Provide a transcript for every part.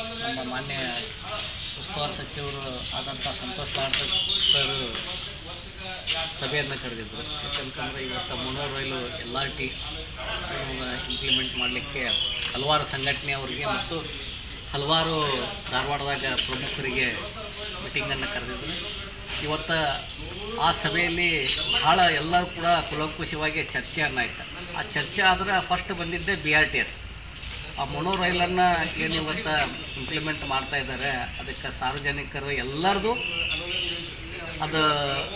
ನಮ್ಮ ಮಾನ್ಯ ಉಸ್ತುವಾರಿ ಸಚಿವರು ಆದಂಥ ಸಂತೋಷ್ ಲಾಡ್ ಸರ್ ಸಭೆಯನ್ನು ಕರೆದಿದ್ದರು ಯಾಕಂತಂದರೆ ಇವತ್ತು mono rail L R T implement ಮಾಡಲಿಕ್ಕೆ ಹಲವಾರು ಸಂಘಟನೆಯವರಿಗೆ ಮತ್ತು ಹಲವಾರು ಧಾರವಾಡದಾಗ ಪ್ರಮುಖರಿಗೆ ಮೀಟಿಂಗನ್ನು ಕರೆದಿದ್ದರು ಇವತ್ತು ಆ ಸಭೆಯಲ್ಲಿ ಭಾಳ ಎಲ್ಲರೂ ಕೂಡ ಕುಲಂಕುಷವಾಗಿ ಚರ್ಚೆಯನ್ನು ಆಯ್ತು ಆ ಚರ್ಚೆ ಆದ್ರೆ ಫಸ್ಟ್ ಬಂದಿದ್ದೆ ಬಿ ಆರ್ ಟಿ ಎಸ್ ಆ ಮೊನೋ ರೈಲನ್ನು ಏನು ಇವತ್ತು ಇಂಪ್ಲಿಮೆಂಟ್ ಮಾಡ್ತಾ ಇದ್ದಾರೆ ಅದಕ್ಕೆ ಸಾರ್ವಜನಿಕರು ಎಲ್ಲರದು ಅದು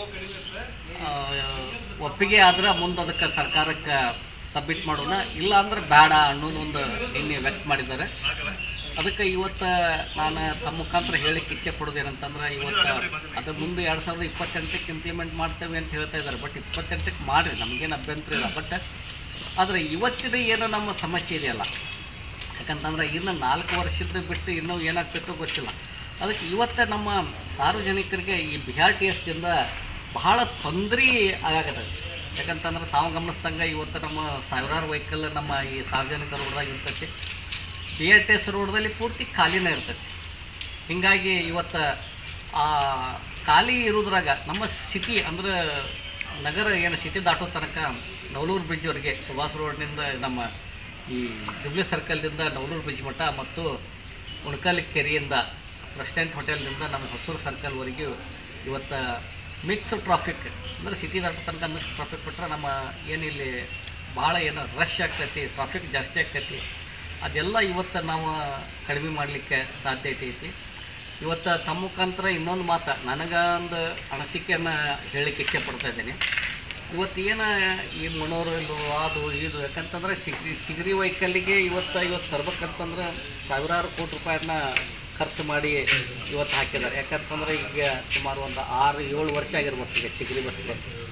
ಆ, ಒಪ್ಪಿಗೆ ಆದ್ರೆ ಮುಂದೆ ಅದಕ್ಕೆ ಸರ್ಕಾರಕ್ಕೆ ಸಬ್ಮಿಟ್ ಮಾಡೋಣ ಇಲ್ಲ ಅಂದ್ರೆ ಬೇಡ ಅನ್ನೋದು ಒಂದು ನಿನ್ನೆ ವ್ಯಕ್ತ ಮಾಡಿದ್ದಾರೆ ಅದಕ್ಕೆ ಇವತ್ತು ನಾನು ತಮ್ಮ ಮುಖಾಂತರ ಹೇಳಿಕ್ಕೆ ಇಚ್ಛೆ ಪಡೋದೇನಂತಂದ್ರೆ ಇವತ್ತು ಅದು ಮುಂದೆ ಎರಡು ಸಾವಿರದ ಇಪ್ಪತ್ತೆಂಟಕ್ಕೆ ಇಂಪ್ಲಿಮೆಂಟ್ ಮಾಡ್ತೇವೆ ಅಂತ ಹೇಳ್ತಾ ಇದ್ದಾರೆ ಬಟ್ ಇಪ್ಪತ್ತೆಂಟಕ್ಕೆ ಮಾಡಿರಿ ನಮಗೇನು ಅಭ್ಯಂತರ ಇಲ್ಲ ಬಟ್ ಆದರೆ ಇವತ್ತಿನ ಏನು ನಮ್ಮ ಸಮಸ್ಯೆ ಇದೆಯಲ್ಲ ಯಾಕಂತಂದ್ರೆ ಇನ್ನು ನಾಲ್ಕು ವರ್ಷದ ಬಿಟ್ಟು ಇನ್ನೂ ಏನಾಗ್ತಿತ್ತೋ ಗೊತ್ತಿಲ್ಲ ಅದಕ್ಕೆ ಇವತ್ತು ನಮ್ಮ ಸಾರ್ವಜನಿಕರಿಗೆ ಈ ಬಿ ಆರ್ ಟಿ ಎಸ್ದಿಂದ ಬಹಳ ತೊಂದರೆ ಆಗಾಕತ್ತೈತಿ ಯಾಕಂತಂದ್ರೆ ತಾವು ಗಮನಿಸ್ದಂಗೆ ಇವತ್ತು ನಮ್ಮ ಸಾವಿರಾರು ವೆಹಿಕಲ್ ನಮ್ಮ ಈ ಸಾರ್ವಜನಿಕ ರೋಡ್ದಾಗ ಇರ್ತೈತಿ ಬಿ ಆರ್ ಟಿ ಎಸ್ ರೋಡ್ದಲ್ಲಿ ಪೂರ್ತಿ ಖಾಲಿನೇ ಇರ್ತೈತಿ ಹೀಗಾಗಿ ಇವತ್ತು ಆ ಖಾಲಿ ಇರೋದ್ರಾಗ ನಮ್ಮ ಸಿಟಿ ಅಂದ್ರೆ ನಗರ ಏನು ಸಿಟಿ ದಾಟೋ ತನಕ ನವಲೂರು ಬ್ರಿಡ್ಜ್ವರೆಗೆ ಸುಭಾಷ್ ರೋಡ್ನಿಂದ ನಮ್ಮ ಈ ಜುಬ್ಲಿ ಸರ್ಕಲ್ದಿಂದ ನವಲೂರು ಬ್ರಿಡ್ಜ್ ಮಠ ಮತ್ತು ಉಣಕಲ್ ಕೆರೆಯಿಂದ ಪ್ರೆಸಿಡೆಂಟ್ ಹೋಟೆಲ್ನಿಂದ ನಮ್ಮ ಹೊಸೂರು ಸರ್ಕಲ್ವರೆಗೂ ಇವತ್ತು ಮಿಕ್ಸ್ ಟ್ರಾಫಿಕ್ ಅಂದರೆ ಸಿಟಿ ದಾಟೋ ತನಕ ಮಿಕ್ಸ್ ಟ್ರಾಫಿಕ್ ಬಿಟ್ರೆ ನಮ್ಮ ಏನಿಲ್ಲಿ ಭಾಳ ಏನು ರಶ್ ಆಗ್ತೈತಿ ಟ್ರಾಫಿಕ್ ಜಾಸ್ತಿ ಆಗ್ತೈತಿ ಅದೆಲ್ಲ ಇವತ್ತು ನಾವು ಕಡಿಮೆ ಮಾಡಲಿಕ್ಕೆ ಸಾಧ್ಯತೆ ಐತಿ ಇವತ್ತು ತಮ್ಮ ಮುಖಾಂತರ ಇನ್ನೊಂದು ಮಾತು ನನಗೆ ಒಂದು ಅನಿಸಿಕೆಯನ್ನು ಹೇಳಲಿಕ್ಕೆ ಇಚ್ಛೆ ಪಡ್ತಾ ಇದ್ದೀನಿ ಇವತ್ತು ಏನು ಈ ಮನೋರಲ್ಲು ಅದು ಇದು ಯಾಕಂತಂದ್ರೆ ಚಿಗ್ರಿ ಚಿಗರಿ ವೆಹಿಕಲ್ಲಿಗೆ ಇವತ್ತು ಇವತ್ತು ತರ್ಬೇಕಂತಂದ್ರೆ ಸಾವಿರಾರು ಕೋಟಿ ರೂಪಾಯನ್ನ ಖರ್ಚು ಮಾಡಿ ಇವತ್ತು ಹಾಕಿದ್ದಾರೆ ಯಾಕಂತಂದ್ರೆ ಈಗ ಸುಮಾರು ಒಂದು ಆರು ಏಳು ವರ್ಷ ಆಗಿರ್ಬೇಕು ಈಗ ಚಿಗರಿ ಬಸ್ಗೆ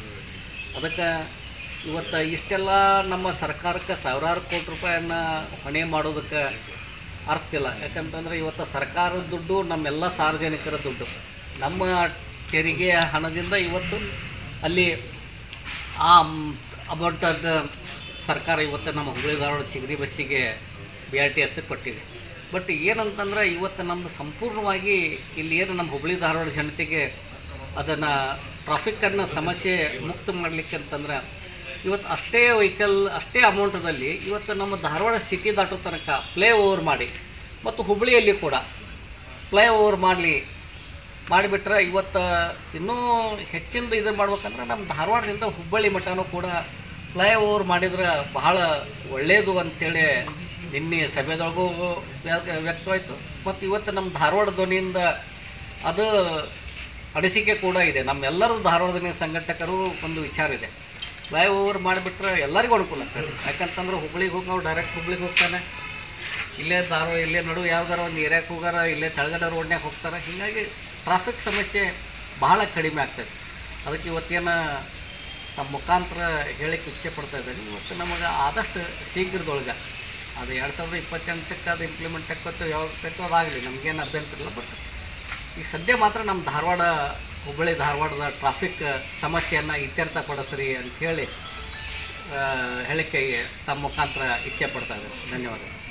ಅದಕ್ಕೆ ಇವತ್ತು ಇಷ್ಟೆಲ್ಲ ನಮ್ಮ ಸರ್ಕಾರಕ್ಕೆ ಸಾವಿರಾರು ಕೋಟಿ ರೂಪಾಯನ್ನ ಹೊಣೆ ಮಾಡೋದಕ್ಕೆ ಅರ್ಥ ಇಲ್ಲ ಯಾಕಂತಂದ್ರೆ ಇವತ್ತು ಸರ್ಕಾರದ ದುಡ್ಡು ನಮ್ಮೆಲ್ಲ ಸಾರ್ವಜನಿಕರ ದುಡ್ಡು ನಮ್ಮ ತೆರಿಗೆ ಹಣದಿಂದ ಇವತ್ತು ಅಲ್ಲಿ ಆ ಅಮೌಂಟದ ಸರ್ಕಾರ ಇವತ್ತು ನಮ್ಮ ಹುಬ್ಬಳ್ಳಿ ಧಾರವಾಡ ಚಿಗರಿ ಬಸ್ಸಿಗೆ ಬಿ ಆರ್ ಟಿ ಎಸ್ ಕೊಟ್ಟಿದೆ ಬಟ್ ಏನಂತಂದ್ರೆ ಇವತ್ತು ನಮ್ಮದು ಸಂಪೂರ್ಣವಾಗಿ ಇಲ್ಲಿ ಏನು ನಮ್ಮ ಹುಬ್ಬಳ್ಳಿ ಧಾರವಾಡ ಜನತೆಗೆ ಅದನ್ನು ಟ್ರಾಫಿಕ್ಕನ್ನು ಸಮಸ್ಯೆ ಮುಕ್ತ ಮಾಡಲಿಕ್ಕೆ ಅಂತಂದ್ರೆ ಇವತ್ತು ಅಷ್ಟೇ ವೆಹಿಕಲ್ ಅಷ್ಟೇ ಅಮೌಂಟದಲ್ಲಿ ಇವತ್ತು ನಮ್ಮ ಧಾರವಾಡ ಸಿಟಿ ದಾಟೋ ತನಕ ಪ್ಲೇ ಓವರ್ ಮಾಡಿ ಮತ್ತು ಹುಬ್ಬಳ್ಳಿಯಲ್ಲಿ ಕೂಡ ಫ್ಲೈ ಓವರ್ ಮಾಡಲಿ ಮಾಡಿಬಿಟ್ರೆ ಇವತ್ತು ಇನ್ನೂ ಹೆಚ್ಚಿಂದ ಇದು ಮಾಡ್ಬೇಕಂದ್ರೆ ನಮ್ಮ ಧಾರವಾಡದಿಂದ ಹುಬ್ಬಳ್ಳಿ ಮಠನೂ ಕೂಡ ಫ್ಲೈ ಓವರ್ ಮಾಡಿದ್ರೆ ಬಹಳ ಒಳ್ಳೆಯದು ಅಂತೇಳಿ ನಿನ್ನೆ ಸಭೆದೊಳಗೂ ವ್ಯ- ವ್ಯಕ್ತವಾಯಿತು ಮತ್ತು ಇವತ್ತು ನಮ್ಮ ಧಾರವಾಡ ಧ್ವನಿಯಿಂದ ಅದು ಅನಿಸಿಕೆ ಕೂಡ ಇದೆ ನಮ್ಮೆಲ್ಲರೂ ಧಾರವಾಡ ಧ್ವನಿ ಸಂಘಟಕರು ಒಂದು ವಿಚಾರ ಇದೆ ಫ್ಲೈ ಓವರ್ ಮಾಡಿಬಿಟ್ರೆ ಎಲ್ಲರಿಗೂ ಅನುಕೂಲ ಆಗ್ತದೆ ಯಾಕಂತಂದ್ರೆ ಹುಬ್ಳಿಗೆ ಹೋಗಿ ನಾವು ಡೈರೆಕ್ಟ್ ಹುಬ್ಳಿಗೆ ಹೋಗ್ತಾನೆ ಇಲ್ಲೇ ಧಾರವಾಡ ಇಲ್ಲೇ ನಡುವೆ ಯಾವ್ದಾರ ಒಂದು ಏರಿಯಾಕ್ಕೆ ಹೋಗಾರ ಇಲ್ಲೇ ತಳಗಡೆ ರೋಡ್ನ್ಯಾಗ ಹೋಗ್ತಾರೆ ಹೀಗಾಗಿ ಟ್ರಾಫಿಕ್ ಸಮಸ್ಯೆ ಬಹಳ ಕಡಿಮೆ ಆಗ್ತದೆ ಅದಕ್ಕೆ ಇವತ್ತೇನು ನಮ್ಮ ಮುಖಾಂತರ ಹೇಳಿಕ್ಕೆ ಇಚ್ಛೆ ಪಡ್ತಾ ಇದ್ದೀನಿ ಇವತ್ತು ನಮಗೆ ಆದಷ್ಟು ಶೀಘ್ರದೊಳಗೆ ಅದು ಎರಡು ಸಾವಿರದ ಇಪ್ಪತ್ತೆಂಟಕ್ಕೆ ಅದು ಇಂಪ್ಲಿಮೆಂಟ್ ಆಕತ್ತು ಯಾವಾಗ ಆಕತ್ತೋ ಅದಾಗಲಿ ನಮಗೇನು ಅಭ್ಯಂತರ ಇಲ್ಲ ಬಟ್ ಈಗ ಸದ್ಯ ಮಾತ್ರ ನಮ್ಮ ಧಾರವಾಡ ಹುಬ್ಬಳ್ಳಿ ಧಾರವಾಡದ ಟ್ರಾಫಿಕ್ ಸಮಸ್ಯೆಯನ್ನು ಇತ್ಯರ್ಥಪಡಿಸ್ರಿ ಅಂತ ಹೇಳಿ ಆ, ಹೇಳಿಕೆಗೆ ತಮ್ಮ ಮುಖಾಂತರ ಇಚ್ಛೆ ಪಡ್ತಾ ಇದ್ದೀನಿ ಧನ್ಯವಾದಗಳು